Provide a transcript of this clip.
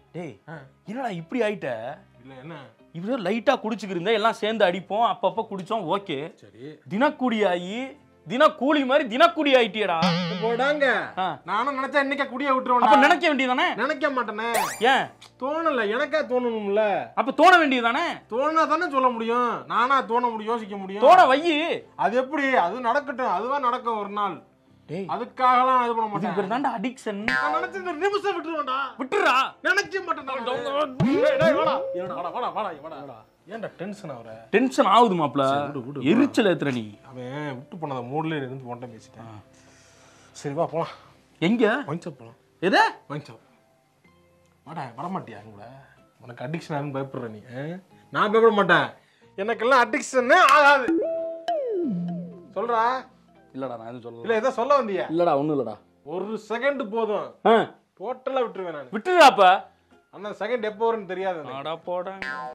டேய் ஆ. என்னடா இப்படி ஆயிட்ட இல்ல என்ன இப்படி லைட்டா குடிச்சுக்கிருந்தா எல்லாம் சேர்ந்து அடிப்போம் அப்பப்ப குடிச்சோம் ஓகே சரி தினக்கூடி ஆகி தினக்கூலி மாதிரி தினக்கூடி ஆயிட்டியடா போடாங்க ஆ. நானும் நினைச்சா இன்னைக்கே குடிய அப்ப விட்டுருவேன் நினைக்க வேண்டியதானே நினைக்க மாட்டேனே ஏன் தோணல எனக்கா தோணணும்ல அப்ப தோண வேண்டியதானே தோணா தானே சொல்ல முடியும் நானா தோண முடியும் யோசிக்க முடியும் தோண வையி அது எப்படி அது நடக்கட்டும் அதுவா நடக்கும் ஒரு நாள் டேய் அதுக்காகலாம் இது பண்ண இதுக்கு பேர் மாட்டேன் தான்டா அடிக்ஷன் நான் நினைச்ச இந்த நிமிஷம் விட்டுருவேன்டா விட்டுறா நினைக்க மாட்டேன் டேய், டேய், வாடா. வாடா, வாடா, வாடா, வாடா. ஏன்டா டென்ஷன் ஆகுற டென்ஷன் ஆகுது மாப்ள விடு, விடு, எரிச்சல் ஏத்துற நீ அவன் விட்டு போனத மூட்ல இருந்து போன்ட்ட பேசிட்டேன் சரி வா போலாம் எங்க வாங்கிச்சா போலாம் எது வாங்கிச்சா வாடா வரமாட்டியா கூட உனக்கு அடிக்ஷன் ஆகுன்னு பயப்படுற நீ ஆ? நான் பயப்பட மாட்டேன் எனக்கெல்லாம் அடிக்ஷன் ஆகாது சொல்றா இல்லடா நான் எதுவும் சொல்லல இல்ல ஏதோ சொல்ல வந்தியா இல்லடா ஒண்ணும் இல்லடா ஒரு செகண்ட் போதும் ஆ, டோட்டலா விட்டுருவேன் நான் விட்டுறா அப்ப அந்த செகண்ட் எப்போ வரும்னு தெரியாது எனக்கு. அடா போடா